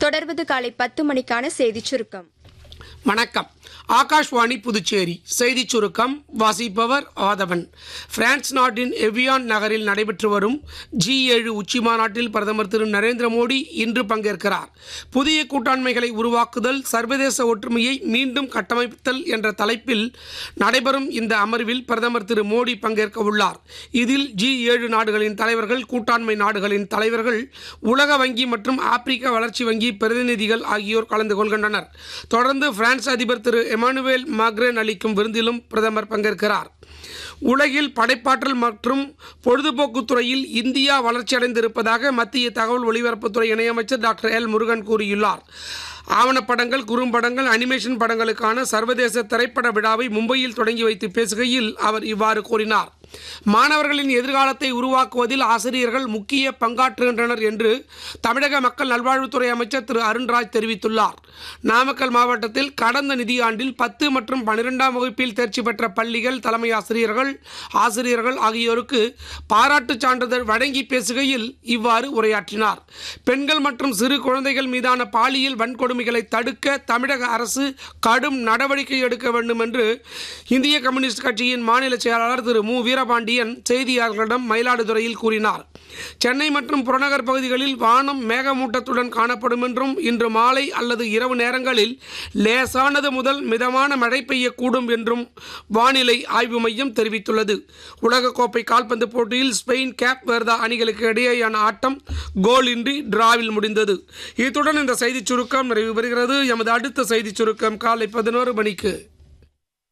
தொடர்வது காலை பத்து மணிக்கான செய்திச் சுருக்கம் வணக்கம் ஆகாஷ்வாணி புதுச்சேரி செய்திச் சுருக்கம் வாசிப்பவர் ஆதவன் பிரான்ஸ் நாட்டின் எவியான் நகரில் நடைபெற்று வரும் ஜி ஏழு உச்சி மாநாட்டில் பிரதமர் திரு நரேந்திர மோடி இன்று பங்கேற்கிறார் புதிய கூட்டாண்மைகளை உருவாக்குதல் சர்வதேச ஒற்றுமையை மீண்டும் கட்டமைத்தல் என்ற தலைப்பில் நடைபெறும் இந்த அமர்வில் பிரதமர் திரு மோடி பங்கேற்க உள்ளார் இதில் ஜி ஏழு நாடுகளின் தலைவர்கள் கூட்டாண்மை நாடுகளின் தலைவர்கள் உலக வங்கி மற்றும் ஆப்பிரிக்க வளர்ச்சி வங்கி பிரதிநிதிகள் ஆகியோர் கலந்து கொள்கின்றனர் தொடர்ந்து பிரான்ஸ் அதிபர் திரு எமானுவேல் மாக்ரேன் அளிக்கும் விருந்திலும் பிரதமர் பங்கேற்கிறார் உலகில் படைப்பாற்றல் மற்றும் பொழுதுபோக்கு துறையில் இந்தியா வளர்ச்சியடைந்திருப்பதாக மத்திய தகவல் ஒலிபரப்புத்துறை இணையமைச்சர் டாக்டர் எல் முருகன் கூறியுள்ளார் ஆவணப்படங்கள் குறும்படங்கள் அனிமேஷன் படங்களுக்கான சர்வதேச திரைப்பட விழாவை மும்பையில் தொடங்கி வைத்து பேசுகையில் அவர் இவ்வாறு கூறினார் மாணவர்களின் எதிர்காலத்தை உருவாக்குவதில் ஆசிரியர்கள் முக்கிய பங்காற்றுகின்றனர் என்று தமிழக மக்கள் நல்வாழ்வுத்துறை அமைச்சர் திரு அருண்ராஜ் தெரிவித்துள்ளார் நாமக்கல் மாவட்டத்தில் கடந்த நிதியாண்டில் பத்து மற்றும் பன்னிரெண்டாம் வகுப்பில் தேர்ச்சி பெற்ற பள்ளிகள் தலைமை ஆசிரியர்கள் ஆசிரியர்கள் ஆகியோருக்கு பாராட்டுச் சான்றிதழ் வழங்கி பேசுகையில் இவ்வாறு உரையாற்றினார் பெண்கள் மற்றும் சிறு குழந்தைகள் மீதான பாலியல் வன்கொடுமைகளை தடுக்க தமிழக அரசு கடும் நடவடிக்கை எடுக்க வேண்டும் என்று இந்திய கம்யூனிஸ்ட் கட்சியின் மாநில செயலாளர் திரு மு வீரபாண்டியன் செய்தியாளர்களிடம் மயிலாடுதுறையில் கூறினார் சென்னை மற்றும் புறநகர் பகுதிகளில் வானம் மேகமூட்டத்துடன் காணப்படும் என்றும் இன்று மாலை அல்லது இரவு நேரங்களில் லேசானது முதல் மிதமான மழை பெய்யக்கூடும் என்றும் வானிலை ஆய்வு மையம் தெரிவித்துள்ளது உலகக்கோப்பை கால்பந்து போட்டியில் ஸ்பெயின் கேப் வெர்தா அணிகளுக்கு இடையேயான ஆட்டம் கோல் இன்றி டிராவில் முடிந்தது இத்துடன் இந்த செய்திச் சுருக்கம் நிறைவு பெறுகிறது எமது அடுத்த செய்திச் சுருக்கம் காலை பதினோரு மணிக்கு